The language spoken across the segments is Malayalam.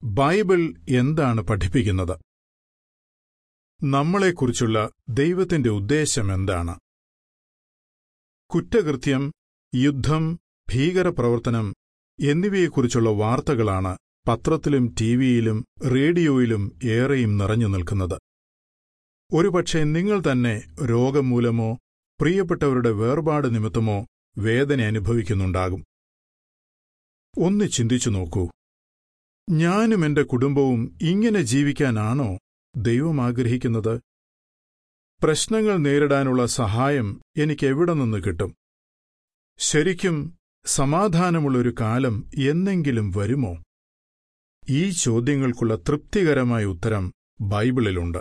ബൈബിൾ എന്താണ് പഠിപ്പിക്കുന്നത് നമ്മളെക്കുറിച്ചുള്ള ദൈവത്തിന്റെ ഉദ്ദേശം എന്താണ് കുറ്റകൃത്യം യുദ്ധം ഭീകരപ്രവർത്തനം എന്നിവയെക്കുറിച്ചുള്ള വാർത്തകളാണ് പത്രത്തിലും ടിവിയിലും റേഡിയോയിലും ഏറെയും നിറഞ്ഞു നിൽക്കുന്നത് ഒരുപക്ഷെ നിങ്ങൾ തന്നെ രോഗം മൂലമോ പ്രിയപ്പെട്ടവരുടെ വേർപാട് നിമിത്തമോ വേദന അനുഭവിക്കുന്നുണ്ടാകും ഒന്ന് ചിന്തിച്ചു നോക്കൂ ഞാനും എന്റെ കുടുംബവും ഇങ്ങനെ ജീവിക്കാനാണോ ദൈവം ആഗ്രഹിക്കുന്നത് പ്രശ്നങ്ങൾ നേരിടാനുള്ള സഹായം എനിക്ക് എവിടെ നിന്ന് കിട്ടും ശരിക്കും സമാധാനമുള്ളൊരു കാലം എന്നെങ്കിലും വരുമോ ഈ ചോദ്യങ്ങൾക്കുള്ള തൃപ്തികരമായ ഉത്തരം ബൈബിളിലുണ്ട്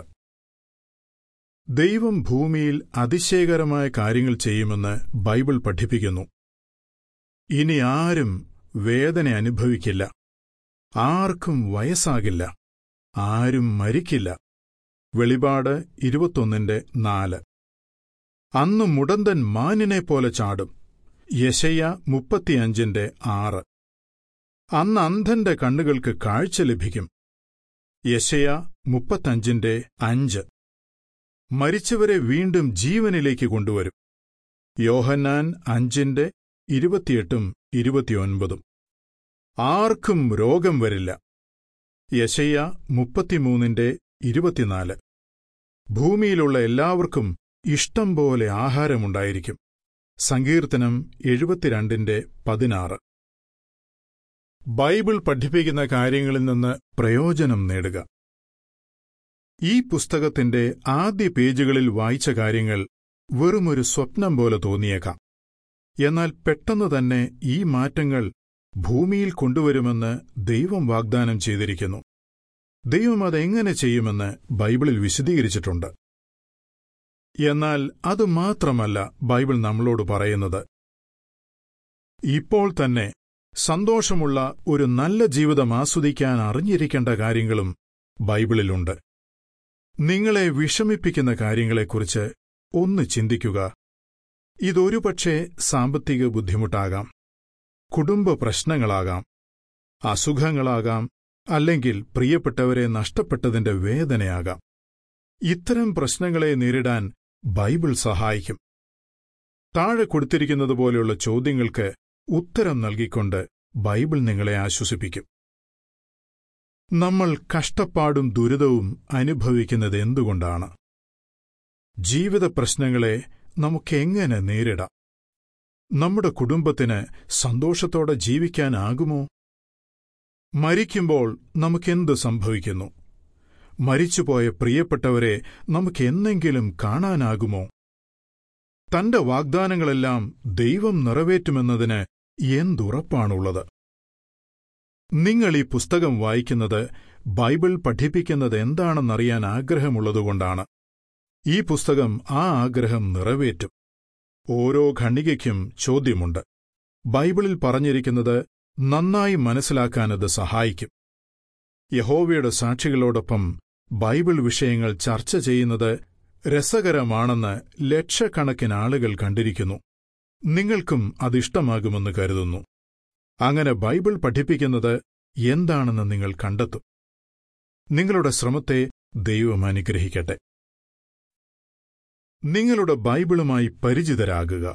ദൈവം ഭൂമിയിൽ അതിശയകരമായ കാര്യങ്ങൾ ചെയ്യുമെന്ന് ബൈബിൾ പഠിപ്പിക്കുന്നു ഇനി ആരും വേദന അനുഭവിക്കില്ല ആർക്കും വയസ്സാകില്ല ആരും മരിക്കില്ല വെളിപാട് ഇരുപത്തൊന്നിന്റെ നാല് അന്ന് മുടന്തൻ മാനിനെ പോലെ ചാടും യശയ്യ മുപ്പത്തിയഞ്ചിന്റെ ആറ് അന്ന് അന്ധന്റെ കണ്ണുകൾക്ക് കാഴ്ച ലഭിക്കും യശയ മുപ്പത്തഞ്ചിന്റെ അഞ്ച് മരിച്ചവരെ വീണ്ടും ജീവനിലേക്ക് കൊണ്ടുവരും യോഹന്നാൻ അഞ്ചിന്റെ ഇരുപത്തിയെട്ടും ഇരുപത്തിയൊൻപതും ആർക്കും രോഗം വരില്ല യശയ്യ മുപ്പത്തിമൂന്നിന്റെ ഇരുപത്തിനാല് ഭൂമിയിലുള്ള എല്ലാവർക്കും ഇഷ്ടം പോലെ ആഹാരമുണ്ടായിരിക്കും സങ്കീർത്തനം എഴുപത്തിരണ്ടിന്റെ പതിനാറ് ബൈബിൾ പഠിപ്പിക്കുന്ന കാര്യങ്ങളിൽ നിന്ന് പ്രയോജനം നേടുക ഈ പുസ്തകത്തിന്റെ ആദ്യ പേജുകളിൽ വായിച്ച കാര്യങ്ങൾ വെറുമൊരു സ്വപ്നം പോലെ തോന്നിയേക്കാം എന്നാൽ പെട്ടെന്ന് തന്നെ ഈ മാറ്റങ്ങൾ ഭൂമിയിൽ കൊണ്ടുവരുമെന്ന് ദൈവം വാഗ്ദാനം ചെയ്തിരിക്കുന്നു ദൈവം അതെങ്ങനെ ചെയ്യുമെന്ന് ബൈബിളിൽ വിശദീകരിച്ചിട്ടുണ്ട് എന്നാൽ അതുമാത്രമല്ല ബൈബിൾ നമ്മളോട് പറയുന്നത് ഇപ്പോൾ തന്നെ സന്തോഷമുള്ള ഒരു നല്ല ജീവിതം ആസ്വദിക്കാൻ അറിഞ്ഞിരിക്കേണ്ട കാര്യങ്ങളും ബൈബിളിലുണ്ട് നിങ്ങളെ വിഷമിപ്പിക്കുന്ന കാര്യങ്ങളെക്കുറിച്ച് ഒന്ന് ചിന്തിക്കുക ഇതൊരുപക്ഷെ സാമ്പത്തിക ബുദ്ധിമുട്ടാകാം കുടുംബ പ്രശ്നങ്ങളാകാം അസുഖങ്ങളാകാം അല്ലെങ്കിൽ പ്രിയപ്പെട്ടവരെ നഷ്ടപ്പെട്ടതിന്റെ വേദനയാകാം ഇത്തരം പ്രശ്നങ്ങളെ നേരിടാൻ ബൈബിൾ സഹായിക്കും താഴെ കൊടുത്തിരിക്കുന്നതുപോലെയുള്ള ചോദ്യങ്ങൾക്ക് ഉത്തരം നൽകിക്കൊണ്ട് ബൈബിൾ നിങ്ങളെ ആശ്വസിപ്പിക്കും നമ്മൾ കഷ്ടപ്പാടും ദുരിതവും അനുഭവിക്കുന്നത് എന്തുകൊണ്ടാണ് ജീവിത പ്രശ്നങ്ങളെ നമുക്കെങ്ങനെ നേരിടാം നമ്മുടെ കുടുംബത്തിന് സന്തോഷത്തോടെ ജീവിക്കാനാകുമോ മരിക്കുമ്പോൾ നമുക്കെന്ത് സംഭവിക്കുന്നു മരിച്ചുപോയ പ്രിയപ്പെട്ടവരെ നമുക്കെന്നെങ്കിലും കാണാനാകുമോ തന്റെ വാഗ്ദാനങ്ങളെല്ലാം ദൈവം നിറവേറ്റുമെന്നതിന് എന്തുറപ്പാണുള്ളത് നിങ്ങൾ ഈ പുസ്തകം വായിക്കുന്നത് ബൈബിൾ പഠിപ്പിക്കുന്നത് എന്താണെന്നറിയാൻ ആഗ്രഹമുള്ളതുകൊണ്ടാണ് ഈ പുസ്തകം ആ ആഗ്രഹം നിറവേറ്റും ഓരോ ഖണ്ഡികയ്ക്കും ചോദ്യമുണ്ട് ബൈബിളിൽ പറഞ്ഞിരിക്കുന്നത് നന്നായി മനസ്സിലാക്കാനത് സഹായിക്കും യഹോവയുടെ സാക്ഷികളോടൊപ്പം ബൈബിൾ വിഷയങ്ങൾ ചർച്ച ചെയ്യുന്നത് രസകരമാണെന്ന് ലക്ഷക്കണക്കിന് ആളുകൾ കണ്ടിരിക്കുന്നു നിങ്ങൾക്കും അതിഷ്ടമാകുമെന്ന് കരുതുന്നു അങ്ങനെ ബൈബിൾ പഠിപ്പിക്കുന്നത് എന്താണെന്ന് നിങ്ങൾ കണ്ടെത്തും നിങ്ങളുടെ ശ്രമത്തെ ദൈവം അനുഗ്രഹിക്കട്ടെ നിങ്ങളുടെ ബൈബിളുമായി പരിചിതരാകുക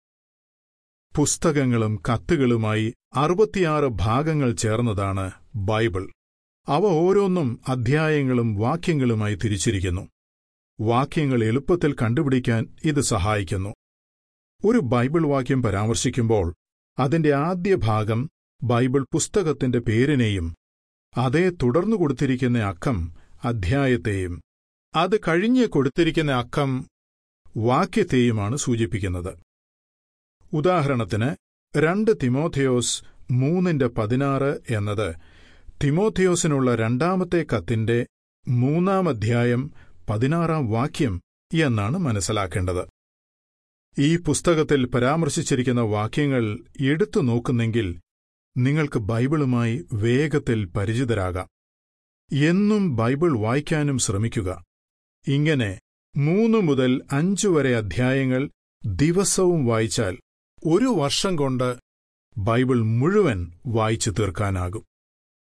പുസ്തകങ്ങളും കത്തുകളുമായി അറുപത്തിയാറ് ഭാഗങ്ങൾ ചേർന്നതാണ് ബൈബിൾ അവ ഓരോന്നും അധ്യായങ്ങളും വാക്യങ്ങളുമായി തിരിച്ചിരിക്കുന്നു വാക്യങ്ങൾ എളുപ്പത്തിൽ കണ്ടുപിടിക്കാൻ ഇത് സഹായിക്കുന്നു ഒരു ബൈബിൾ വാക്യം പരാമർശിക്കുമ്പോൾ അതിന്റെ ആദ്യ ഭാഗം ബൈബിൾ പുസ്തകത്തിന്റെ പേരിനെയും അതേ തുടർന്നു കൊടുത്തിരിക്കുന്ന അക്കം അധ്യായത്തെയും അത് കഴിഞ്ഞ് കൊടുത്തിരിക്കുന്ന അക്കം വാക്യത്തെയുമാണ് സൂചിപ്പിക്കുന്നത് ഉദാഹരണത്തിന് രണ്ട് തിമോഥയോസ് മൂന്നിന്റെ പതിനാറ് എന്നത് തിമോഥയോസിനുള്ള രണ്ടാമത്തെ കത്തിന്റെ മൂന്നാം അധ്യായം പതിനാറാം വാക്യം എന്നാണ് മനസ്സിലാക്കേണ്ടത് ഈ പുസ്തകത്തിൽ പരാമർശിച്ചിരിക്കുന്ന വാക്യങ്ങൾ എടുത്തു നോക്കുന്നെങ്കിൽ നിങ്ങൾക്ക് ബൈബിളുമായി വേഗത്തിൽ പരിചിതരാകാം എന്നും ബൈബിൾ വായിക്കാനും ശ്രമിക്കുക ഇങ്ങനെ മൂന്നു മുതൽ അഞ്ചു വരെ അധ്യായങ്ങൾ ദിവസവും വായിച്ചാൽ ഒരു വർഷം കൊണ്ട് ബൈബിൾ മുഴുവൻ വായിച്ചു തീർക്കാനാകും